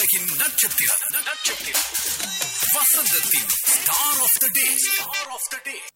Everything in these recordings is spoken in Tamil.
உலகின் நட்சத்திரம் நட்சத்திரம் வசந்தத்தின் star of the day star of the day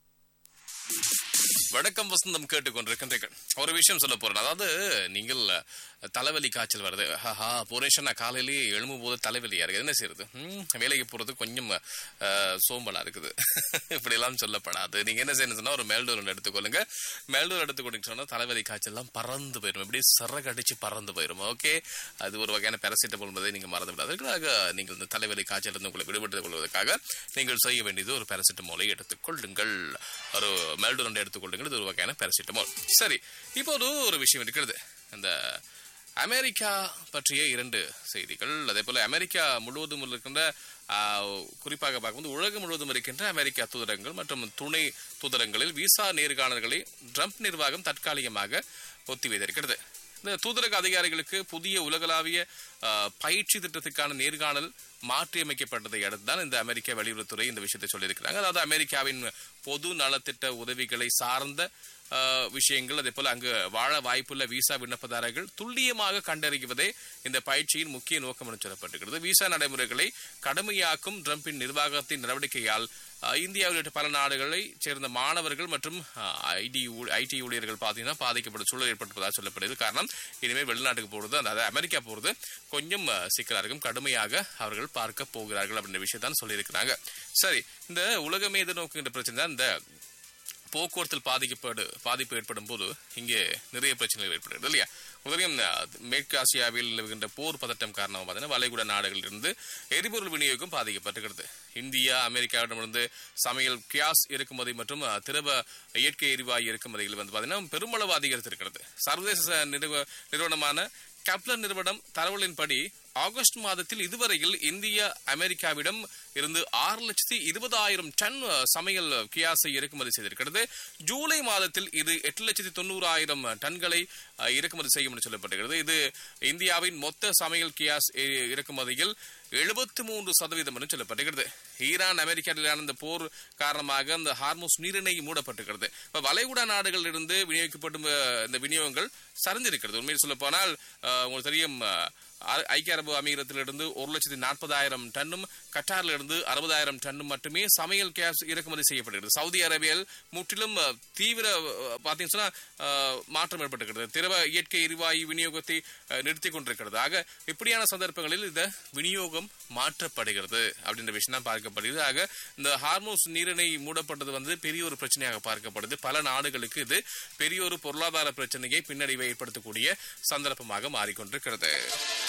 வணக்கம் வசந்தம் கேட்டுக்கொண்டிருக்கின்றீர்கள் ஒரு விஷயம் சொல்ல போறேன் அதாவது நீங்கள் தலைவலி காய்ச்சல் வருது ஹஹா புரேஷன் நான் காலையிலேயே எழும்பும் போது தலைவலியா இருக்குது என்ன செய்யறது ம், வேலைக்கு போறது கொஞ்சம் அஹ், சோம்பலா இருக்குது இப்படி எல்லாம் சொல்லப்படாது நீங்க என்ன செய்யணும் சொன்னா ஒரு மேல்டோர் ஒன்று எடுத்துக்கொள்ளுங்க மேல்டோர் எடுத்துக்கொண்டு சொன்னா தலைவலி காய்ச்சல் எல்லாம் பறந்து போயிடும் இப்படி சிறகு அடிச்சு பறந்து போயிடும் ஓகே அது ஒரு வகையான பேரசிட்டமால் என்பதை நீங்க மறந்து விடாது அதுக்காக நீங்கள் இந்த தலைவலி காய்ச்சல் இருந்து உங்களை விடுபட்டுக் கொள்வதற்காக நீங்கள் செய்ய வேண்டியது ஒரு பேரசிட்டமோலை எடுத்துக்கொள்ளுங்கள் ஒரு மெல்டோன் எடுத்துக்கொள்ளுங்கள் இது ஒரு வகையான பேரசிட்டமால் சரி இப்போது ஒரு விஷயம் இருக்கிறது இந்த அமெரிக்கா பற்றிய இரண்டு செய்திகள் அதே போல அமெரிக்கா முழுவதும் இருக்கின்ற ஆ, குறிப்பாக பார்க்கும்போது உலகம் முழுவதும் இருக்கின்ற அமெரிக்கா தூதரங்கள் மற்றும் துணை தூதரங்களில் விசா நேர்காணல்களை ட்ரம்ப் நிர்வாகம் தற்காலிகமாக ஒத்தி வைத்திருக்கிறது இந்த தூதரக அதிகாரிகளுக்கு புதிய உலகளாவிய ஆ, பயிற்சி திட்டத்துக்கான நேர்காணல் மாற்றியமைக்கப்பட்டதை அடுத்து தான் இந்த அமெரிக்க வெளியுறவுத்துறை இந்த விஷயத்தை சொல்லியிருக்கிறாங்க அதாவது அமெரிக்காவின் பொது நலத்திட்ட உதவிகளை சார்ந்த ஆ, விஷயங்கள் அதே போல அங்கு வாழ வாய்ப்புள்ள விசா விண்ணப்பதாரர்கள் துல்லியமாக கண்டறிவதே இந்த பயிற்சியின் முக்கிய நோக்கம் என சொல்லப்பட்டிருக்கிறது விசா நடைமுறைகளை கடுமையாக்கும் ட்ரம்பின் நிர்வாகத்தின் நடவடிக்கையால் ஆ, இந்தியா உள்ளிட்ட பல நாடுகளை சேர்ந்த மாணவர்கள் மற்றும் ஐடி ஐடி ஊழியர்கள் பார்த்தீங்கன்னா பாதிக்கப்பட்ட சூழல் ஏற்பட்டிருப்பதாக சொல்லப்படுது காரணம் இனிமேல் வெளிநாட்டுக்கு போறது அதாவது அமெரிக்கா போறது கொஞ்சம் ஆ, சிக்கலா இருக்கும் கடுமையாக அவர்கள் பார்க்க போகிறார்கள் அப்படின்ற விஷயத்தான் சொல்லியிருக்கிறாங்க சரி இந்த உலகமே எதிர்நோக்குகின்ற பிரச்சனை தான் இந்த போக்குவரத்தில் பாதிக்கப்படு பாதிப்பு ஏற்படும் போது இங்கே நிறைய பிரச்சனைகள் ஏற்படுகிறது இல்லையா உதயம் மேற்கு ஆசியாவில் நிலவுகின்ற போர் பதட்டம் காரணமாக பார்த்தீங்கன்னா வளைகுடா நாடுகளிலிருந்து எரிபொருள் விநியோகம் பாதிக்கப்பட்டிருக்கிறது இந்தியா அமெரிக்காவிடமிருந்து சமையல் கியாஸ் இறக்குமதி மற்றும் அஹ், திரவ இயற்கை எரிவாயு இறக்குமதிகள் வந்து பார்த்தீங்கன்னா பெருமளவு அதிகரித்திருக்கிறது சர்வதேச நிறுவ நிறுவனமான கப்லர் நிறுவனம் தரவுகளின்படி ஆகஸ்ட் மாதத்தில் இதுவரையில் இந்தியா அமெரிக்காவிடம் இருந்து ஆறு லட்சத்தி இருபதாயிரம் டன் அஹ், சமையல் கியாஸை இறக்குமதி செய்திருக்கிறது ஜூலை மாதத்தில் இது எட்டு லட்சத்தி தொண்ணூறாயிரம் டன்களை அஹ், இறக்குமதி செய்யும் என்று சொல்லப்படுகிறது இது இந்தியாவின் மொத்த சமையல் கியாஸ் இ- இறக்குமதியில் எழுபத்தி மூன்று சதவீதம் என்று சொல்லப்படுகிறது ஈரான் அமெரிக்கா இடையிலான இந்த போர் காரணமாக அந்த ஹார்மோஸ் நீரிணை மூடப்பட்டிருக்கிறது இப்ப வளைகுடா நாடுகளில் இருந்து விநியோகிக்கப்படும் அஹ், இந்த விநியோகங்கள் சரிந்திருக்கிறது உண்மையில் சொல்ல போனால் உங்களுக்கு தெரியும் அஹ், அ- ஐக்கிய அரபு அமீரத்திலிருந்து ஒரு லட்சத்தி நாற்பதாயிரம் டன்னும் கட்டாரில் இருந்து அறுபதாயிரம் டன்னும் மட்டுமே சமையல் கேஸ் இறக்குமதி செய்யப்படுகிறது சவுதி அரேபியாவில் முற்றிலும் அஹ், தீவிர அஹ், பார்த்தீங்கன்னு சொன்னா அஹ், மாற்றம் ஏற்பட்டிருக்கிறது திரவ இயற்கை எரிவாயு விநியோகத்தை அஹ், நிறுத்திக் கொண்டிருக்கிறது ஆக இப்படியான சந்தர்ப்பங்களில் இந்த விநியோகம் மாற்றப்படுகிறது அப்படின்ற விஷயம் தான் பார்க்கப்படுகிறது ஆக இந்த ஹார்மோஸ் நீரிணை மூடப்பட்டது வந்து பெரிய ஒரு பிரச்சனையாக பார்க்கப்படுது பல நாடுகளுக்கு இது பெரிய ஒரு பொருளாதார பிரச்சனையை பின்னடைவை ஏற்படுத்தக்கூடிய சந்தர்ப்பமாக மாறிக்கொண்டிருக்கிறது